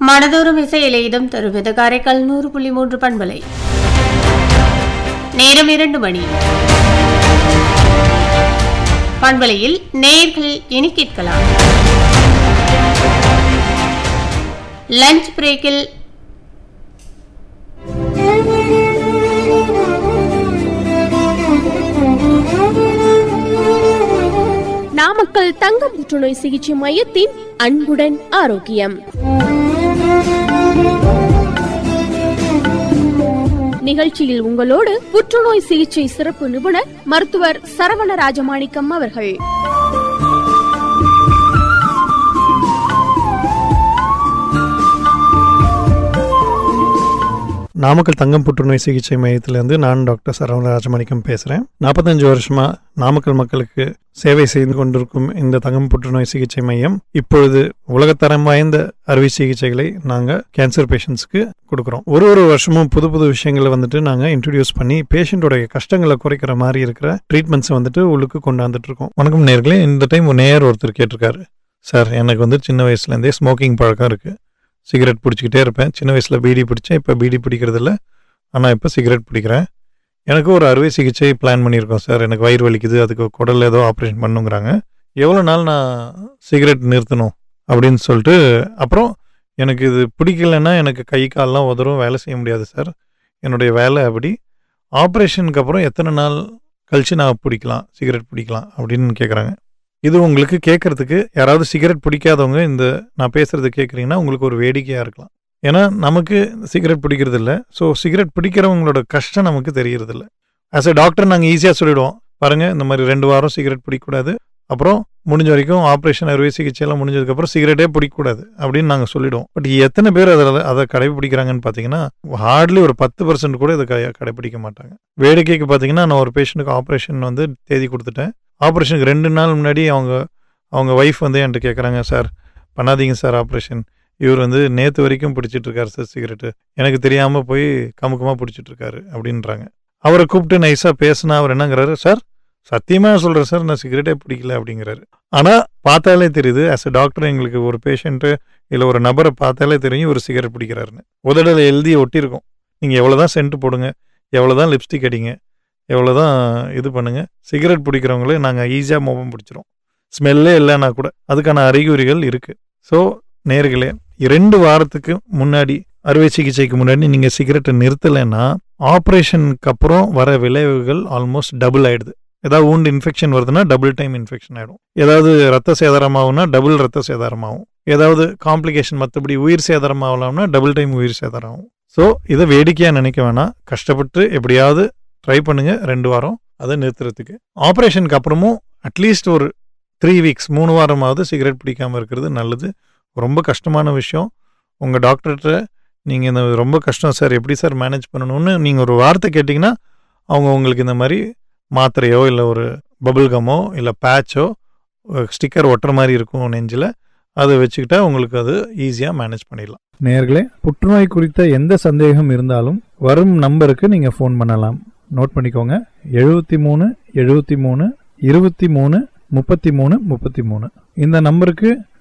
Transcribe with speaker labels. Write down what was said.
Speaker 1: மனதோறும் இசையிலே இடம் தருவது காரைக்கால் நூறு புள்ளி மூன்று பண்பலை நேரம் இரண்டு மணி பண்பலையில் நேர்கள் இனி கேட்கலாம் லஞ்ச் பிரேக்கில்
Speaker 2: நாமக்கல் தங்க புற்றுநோய் சிகிச்சை மையத்தின் அன்புடன் ஆரோக்கியம் நிகழ்ச்சியில் உங்களோடு புற்றுநோய் சிகிச்சை சிறப்பு நிபுணர் மருத்துவர் சரவண ராஜமாணிக்கம் அவர்கள்
Speaker 3: நாமக்கல் தங்கம் புற்றுநோய் சிகிச்சை மையத்திலேருந்து நான் டாக்டர் சரவண ராஜமாணிக்கம் பேசுகிறேன் நாற்பத்தஞ்சு வருஷமா நாமக்கல் மக்களுக்கு சேவை செய்து கொண்டிருக்கும் இந்த தங்கம் புற்றுநோய் சிகிச்சை மையம் இப்பொழுது உலகத்தரம் வாய்ந்த அறுவை சிகிச்சைகளை நாங்கள் கேன்சர் பேஷண்ட்ஸ்க்கு கொடுக்குறோம் ஒரு ஒரு வருஷமும் புது புது விஷயங்களை வந்துட்டு நாங்கள் இன்ட்ரடியூஸ் பண்ணி பேஷண்ட்டோடைய கஷ்டங்களை குறைக்கிற மாதிரி இருக்கிற ட்ரீட்மெண்ட்ஸை வந்துட்டு உள்ளுக்கு கொண்டாந்துட்டு இருக்கோம் வணக்கம் நேர்களே இந்த டைம் நேயர் ஒருத்தர் கேட்டிருக்காரு சார் எனக்கு வந்து சின்ன வயசுலேருந்தே ஸ்மோக்கிங் பழக்கம் இருக்குது சிகரெட் பிடிச்சிக்கிட்டே இருப்பேன் சின்ன வயசில் பீடி பிடிச்சேன் இப்போ பீடி பிடிக்கிறது இல்லை ஆனால் இப்போ சிகரெட் பிடிக்கிறேன் எனக்கு ஒரு அறுவை சிகிச்சை பிளான் பண்ணியிருக்கோம் சார் எனக்கு வயிறு வலிக்குது அதுக்கு குடல் ஏதோ ஆப்ரேஷன் பண்ணுங்கிறாங்க எவ்வளோ நாள் நான் சிகரெட் நிறுத்தணும் அப்படின்னு சொல்லிட்டு அப்புறம் எனக்கு இது பிடிக்கலன்னா எனக்கு கை கால்லாம் உதறும் வேலை செய்ய முடியாது சார் என்னுடைய வேலை அப்படி ஆப்ரேஷனுக்கு அப்புறம் எத்தனை நாள் கழித்து நான் பிடிக்கலாம் சிகரெட் பிடிக்கலாம் அப்படின்னு கேட்குறாங்க இது உங்களுக்கு கேட்கறதுக்கு யாராவது சிகரெட் பிடிக்காதவங்க இந்த நான் பேசுறது கேட்குறீங்கன்னா உங்களுக்கு ஒரு வேடிக்கையாக இருக்கலாம் ஏன்னா நமக்கு சிகரெட் பிடிக்கிறது இல்லை ஸோ சிகரெட் பிடிக்கிறவங்களோட கஷ்டம் நமக்கு தெரியறது இல்லை ஆஸ் எ டாக்டர் நாங்கள் ஈஸியாக சொல்லிடுவோம் பாருங்க இந்த மாதிரி ரெண்டு வாரம் சிகரெட் பிடிக்கக்கூடாது அப்புறம் முடிஞ்ச வரைக்கும் ஆப்ரேஷன் அறுவை சிகிச்சையெல்லாம் முடிஞ்சதுக்கப்புறம் சிகரெட்டே பிடிக்கக்கூடாது அப்படின்னு நாங்கள் சொல்லிடுவோம் பட் எத்தனை பேர் அதில் அதை கடைபிடிக்கிறாங்கன்னு பார்த்தீங்கன்னா ஹார்ட்லி ஒரு பத்து பர்சன்ட் கூட இதை க- கடைபிடிக்க மாட்டாங்க வேடிக்கைக்கு பார்த்தீங்கன்னா நான் ஒரு பேஷண்ட்டுக்கு ஆப்ரேஷன் வந்து தேதி கொடுத்துட்டேன் ஆப்ரேஷனுக்கு ரெண்டு நாள் முன்னாடி அவங்க அவங்க ஒய்ஃப் வந்து என்கிட்ட கேட்குறாங்க சார் பண்ணாதீங்க சார் ஆப்ரேஷன் இவர் வந்து நேற்று வரைக்கும் பிடிச்சிட்டு இருக்காரு சார் சிகரெட்டு எனக்கு தெரியாமல் போய் கமுக்கமாக பிடிச்சிட்டு இருக்காரு அப்படின்றாங்க அவரை கூப்பிட்டு நைஸாக பேசினா அவர் என்னங்கிறாரு சார் சத்தியமாக சொல்கிறேன் சார் நான் சிகரெட்டே பிடிக்கல அப்படிங்கிறாரு ஆனால் பார்த்தாலே தெரியுது ஆஸ் எ டாக்டர் எங்களுக்கு ஒரு பேஷண்ட்டு இல்லை ஒரு நபரை பார்த்தாலே தெரியும் ஒரு சிகரெட் பிடிக்கிறாருன்னு உதடில் எழுதி ஒட்டியிருக்கும் நீங்கள் எவ்வளோ தான் சென்ட் போடுங்க எவ்வளோ தான் லிப்ஸ்டிக் அடிங்க எவ்வளோ தான் இது பண்ணுங்க சிகரெட் பிடிக்கிறவங்களே நாங்கள் ஈஸியாக மோபம் பிடிச்சிரும் ஸ்மெல்லே இல்லைன்னா கூட அதுக்கான அறிகுறிகள் இருக்குது ஸோ நேர்களே இரண்டு வாரத்துக்கு முன்னாடி அறுவை சிகிச்சைக்கு முன்னாடி நீங்கள் சிகரெட்டை நிறுத்தலைன்னா ஆப்ரேஷனுக்கு அப்புறம் வர விளைவுகள் ஆல்மோஸ்ட் டபுள் ஆயிடுது ஏதாவது wound இன்ஃபெக்ஷன் வருதுன்னா டபுள் டைம் இன்ஃபெக்ஷன் ஆகிடும் ஏதாவது ரத்த சேதாரமாகும்னா டபுள் ரத்த சேதாரமாகும் ஏதாவது காம்ப்ளிகேஷன் மற்றபடி உயிர் சேதாரமாகலாம்னா டபுள் டைம் உயிர் சேதாரம் ஆகும் ஸோ இதை வேடிக்கையாக நினைக்க வேணாம் கஷ்டப்பட்டு எப்படியாவது ட்ரை பண்ணுங்க ரெண்டு வாரம் அதை நிறுத்துறதுக்கு ஆப்ரேஷனுக்கு அப்புறமும் அட்லீஸ்ட் ஒரு த்ரீ வீக்ஸ் மூணு வாரமாவது சிகரெட் பிடிக்காமல் இருக்கிறது நல்லது ரொம்ப கஷ்டமான விஷயம் உங்கள் டாக்டர்கிட்ட நீங்கள் இந்த ரொம்ப கஷ்டம் சார் எப்படி சார் மேனேஜ் பண்ணணும்னு நீங்கள் ஒரு வார்த்தை கேட்டிங்கன்னா அவங்க உங்களுக்கு இந்த மாதிரி மாத்திரையோ இல்லை ஒரு பபிள் கம்மோ இல்லை பேட்சோ ஸ்டிக்கர் ஒட்டுற மாதிரி இருக்கும் நெஞ்சில் அதை வச்சுக்கிட்டா உங்களுக்கு அது ஈஸியாக மேனேஜ் பண்ணிடலாம்
Speaker 4: நேயர்களே புற்றுநோய் குறித்த எந்த சந்தேகம் இருந்தாலும் வரும் நம்பருக்கு நீங்க ஃபோன் பண்ணலாம் நோட் பண்ணிக்கோங்க எழுபத்தி மூணு எழுபத்தி மூணு இருபத்தி மூணு முப்பத்தி மூணு முப்பத்தி மூணு இந்த நம்பருக்கு